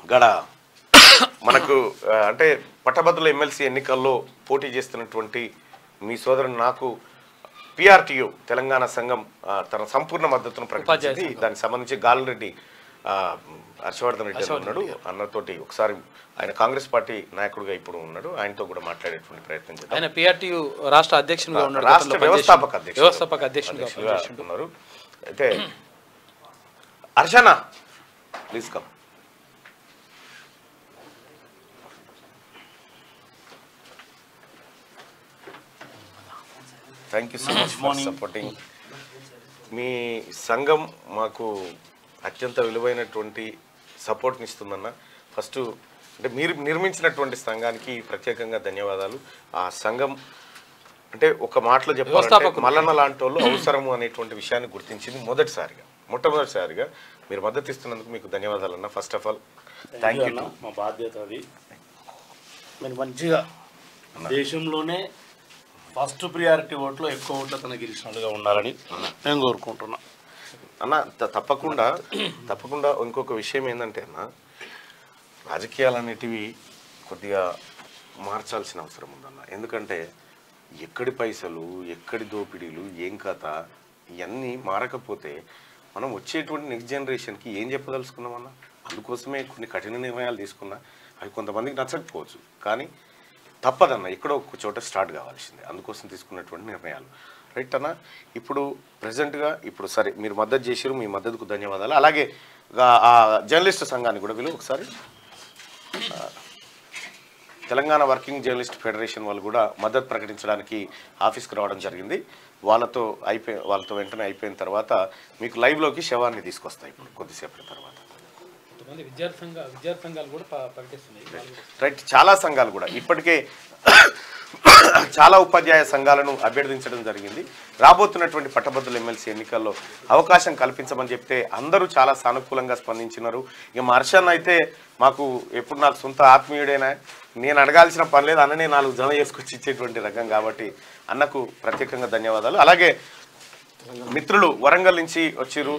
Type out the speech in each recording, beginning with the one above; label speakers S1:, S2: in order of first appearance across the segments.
S1: గడ మనకు ఆ, అంటే పట్టభద్రుల ఎమ్మెల్సీ ఎన్నికల్లో పోటీ చేస్తున్నటువంటి మీ సోదరుడు నాకు పిఆర్టీయు తెలంగాణ సంఘం ఆ, తన సంపూర్ణ మద్దతును ప్రకటించింది దానికి సంబంధించి గాలిరెడ్డి ఆ, హర్షవర్ధన్ రెడ్డి అని ఉన్నాడు అన్నతోటి ఒకసారి ఆయన కాంగ్రెస్ పార్టీ నాయకుడిగా ఇప్పుడు ఉన్నాడు ఆయనతో కూడా మాట్లాడేటువంటి ప్రయత్నం చేద్దాం
S2: ఆయన పిఆర్టీయు రాష్ట్ర అధ్యక్షునిగా ఉన్నాడు
S1: రాష్ట్ర
S2: గతంలో పనిచేసి-
S1: వ్యవస్థాపక అధ్యక్షుడు
S2: వ్యవస్థాపక అధ్యక్షునిగా
S1: అధ్యక్షులుగా
S2: పనిచేసిండు.
S1: ఉన్నారు అయితే హర్షణ please come thank you so much for supporting మీ సంఘం మాకు అత్యంత విలువైనటువంటి సపోర్ట్ని ఇస్తుందన్న ఫస్ట్ అంటే మీరు నిర్మించినటువంటి సంఘానికి ప్రత్యేకంగా ధన్యవాదాలు ఆ సంఘం అంటే ఒక మాటలో చెప్పాలంటే
S2: వ్యవస్థాపకులు.
S1: మల్లన్న లాంటి వాళ్ళు అవసరము అనేటువంటి విషయాన్ని గుర్తించింది మొదటిసారిగా మొట్టమొదటిసారిగా మీరు మద్దతు ఇస్తున్నందుకు మీకు ధన్యవాదాలు అన్న first of all thank you
S3: అన్న, మా బాధ్యత అది మీరు మంచిగా దేశంలోనే ఫస్ట్ ప్రియారిటీ ఓట్లో ఎక్కువ ఓట్లు తన గెలిచినట్టుగా ఉండాలని నేను కోరుకుంటున్నా
S1: అన్న త- తప్పకుండా తప్పకుండా ఇంకొక విషయం ఏంటంటే అన్న రాజకీయాలు అనేటివి కొద్దిగా మార్చాల్సిన అవసరం ఉందన్న ఎందుకంటే ఎక్కడి పైసలు ఎక్కడి దోపిడీలు ఏం కథ ఇవన్నీ మారకపోతే మనం వచ్చేటువంటి నెక్స్ట్ జనరేషన్కి ఏం చెప్పదలుచుకున్నామన్న అందుకోసమే కొన్ని కఠిన నిర్ణయాలు తీసుకున్నా అవి కొంతమందికి నచ్చకపోవచ్చు కానీ తప్పదన్న ఎక్కడో ఒక చోట స్టార్ట్ కావాల్సిందే అందుకోసం తీసుకున్నటువంటి నిర్ణయాలు రైట్ అన్న ఇప్పుడు ప్రజెంట్గా ఇప్పుడు సరే మీరు మద్దతు చేసారు మీ మద్దతుకు ధన్యవాదాలు అలాగే గా- ఆ జర్నలిస్ట్ సంఘాన్ని కూడా వీళ్ళు ఒకసారి ఆ, తెలంగాణ వర్కింగ్ జర్నలిస్ట్ ఫెడరేషన్ వాళ్ళు కూడా మద్దతు ప్రకటించడానికి ఆఫీస్కి రావడం జరిగింది వాళ్ళతో అయిపోయి వాళ్ళతో వెంటనే అయిపోయిన తర్వాత మీకు లైవ్లోకి శవాన్ని తీసుకొస్తాయి ఇప్పుడు కొద్దిసేపటి తర్వాత
S2: కొంతమంది విద్యార్థి సంఘ విద్యార్థి సంఘాలు కూడా ప- ప్రకటిస్తున్నాయి
S1: రైట్ చాలా సంఘాలు కూడా ఇప్పటికే చాలా ఉపాధ్యాయ సంఘాలను అభ్యర్థించడం జరిగింది రాబోతున్నటువంటి పట్టభద్రుల ఎమ్మెల్సీ ఎన్నికల్లో అవకాశం కల్పించమని చెప్తే అందరూ చాలా సానుకూలంగా స్పందించినారు ఇక మా హర్షన్న అయితే మాకు ఎప్పుడు నాకు సొంత ఆత్మీయుడైనా నేను అడగాల్సిన పని లేదు అన్ననే నాలుగు జమ చేసుకొచ్చి ఇచ్చేటువంటి రకం కాబట్టి అన్నకు ప్రత్యేకంగా ధన్యవాదాలు అలాగే మిత్రులు వరంగల్ నుంచి వచ్చిర్రు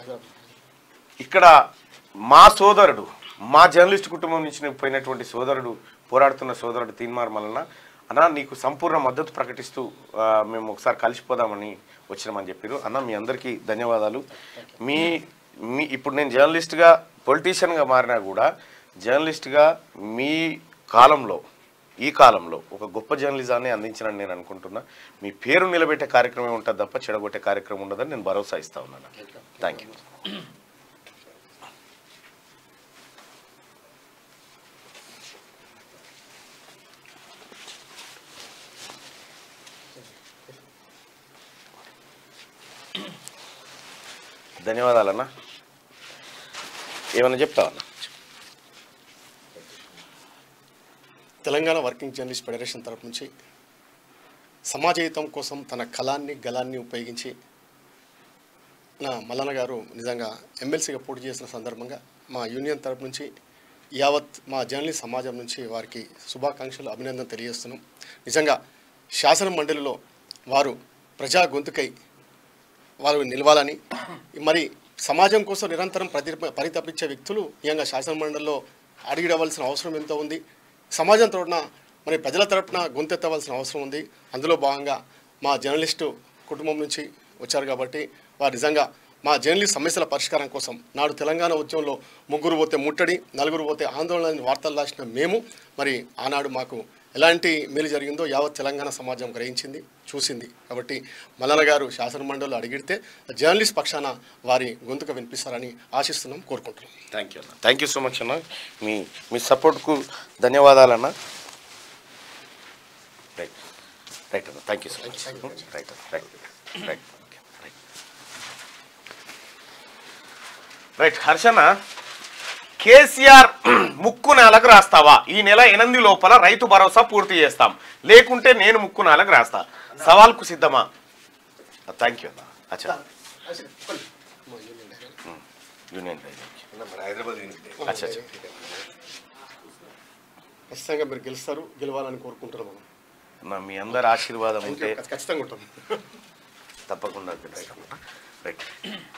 S1: ఇక్కడ మా సోదరుడు మా జర్నలిస్ట్ కుటుంబం నుంచి పోయినటువంటి సోదరుడు పోరాడుతున్న సోదరుడు తీన్మార్ మల్లన్న అన్న నీకు సంపూర్ణ మద్దతు ప్రకటిస్తూ ఆ, మేము ఒకసారి కలిసిపోదామని వచ్చినామని చెప్పారు అన్న మీ అందరికీ ధన్యవాదాలు మీ మీ ఇప్పుడు నేను జర్నలిస్ట్గా పొలిటీషియన్గా మారినా కూడా జర్నలిస్ట్గా మీ కాలంలో ఈ కాలంలో ఒక గొప్ప జర్నలిజాన్ని అందించాలని నేను అనుకుంటున్నా మీ పేరు నిలబెట్టే కార్యక్రమం ఉంటుంది తప్ప చెడగొట్టే కార్యక్రమం ఉండదని నేను భరోసా ఇస్తా ఉన్నాను థ్యాంక్ యూ ధన్యవాదాలన్నా ఏమన్నా చెప్తావన్నా
S4: తెలంగాణ వర్కింగ్ జర్నలిస్ట్ ఫెడరేషన్ తరపు నుంచి సమాజహితం కోసం తన కళాన్ని గలాన్ని ఉపయోగించి నా మల్లన్న గారు నిజంగా ఎమ్మెల్సీగా పోటీ చేసిన సందర్భంగా మా యూనియన్ తరపు నుంచి యావత్ మా జర్నలిస్ట్ సమాజం నుంచి వారికి శుభాకాంక్షలు అభినందన తెలియజేస్తున్నాం నిజంగా శాసన మండలిలో వారు ప్రజా గొంతుకై వారు నిలవాలని మరి సమాజం కోసం నిరంతరం ప్రతి పరితపించే వ్యక్తులు నిజంగా శాసన మండలిలో అడిగిడవలసిన అవసరం ఎంతో ఉంది సమాజం తరపున మరి ప్రజల తరపున గొంతెత్తవలసిన అవసరం ఉంది అందులో భాగంగా మా జర్నలిస్టు కుటుంబం నుంచి వచ్చారు కాబట్టి వారు నిజంగా మా జర్నలిస్ట్ సమస్యల పరిష్కారం కోసం నాడు తెలంగాణ ఉద్యమంలో ముగ్గురు పోతే ముట్టడి నలుగురు పోతే ఆందోళన అని వార్తలు రాసిన మేము మరి ఆనాడు మాకు ఎలాంటి మేలు జరిగిందో యావత్ తెలంగాణ సమాజం గ్రహించింది చూసింది కాబట్టి మల్లన్న గారు శాసన మండలిలో అడిగితే జర్నలిస్ట్ పక్షాన వారి గొంతుక వినిపిస్తారని ఆశిస్తున్నాం కోరుకుంటున్నాం
S1: థ్యాంక్ యూ అన్న థ్యాంక్ యూ సో మచ్ అన్న మీ మీ సపోర్ట్కు ధన్యవాదాలు అన్న రైట్ రైట్ అన్న thank you so much right right right right right హర్షన్న కేసీఆర్ ముక్కు నేలకు రాస్తావా ఈ నెల ఎనిమిది లోపల రైతు భరోసా పూర్తి చేస్తాం లేకుంటే నేను ముక్కు నేలకు రాస్తా సవాల్కు సిద్ధమా థ్యాంక్ యూ అన్న అచ్చా యూనియన్ అచ్చా అచ్చా
S4: ఖచ్చితంగా మీరు గెలుస్తారు గెలవాలని కోరుకుంటున్నాం
S1: నా మీ అందరి ఆశీర్వాదం ఉంటే
S4: ఖచ్చితంగా ఉంటాం
S1: తప్పకుండా గెలుస్తాం రైట్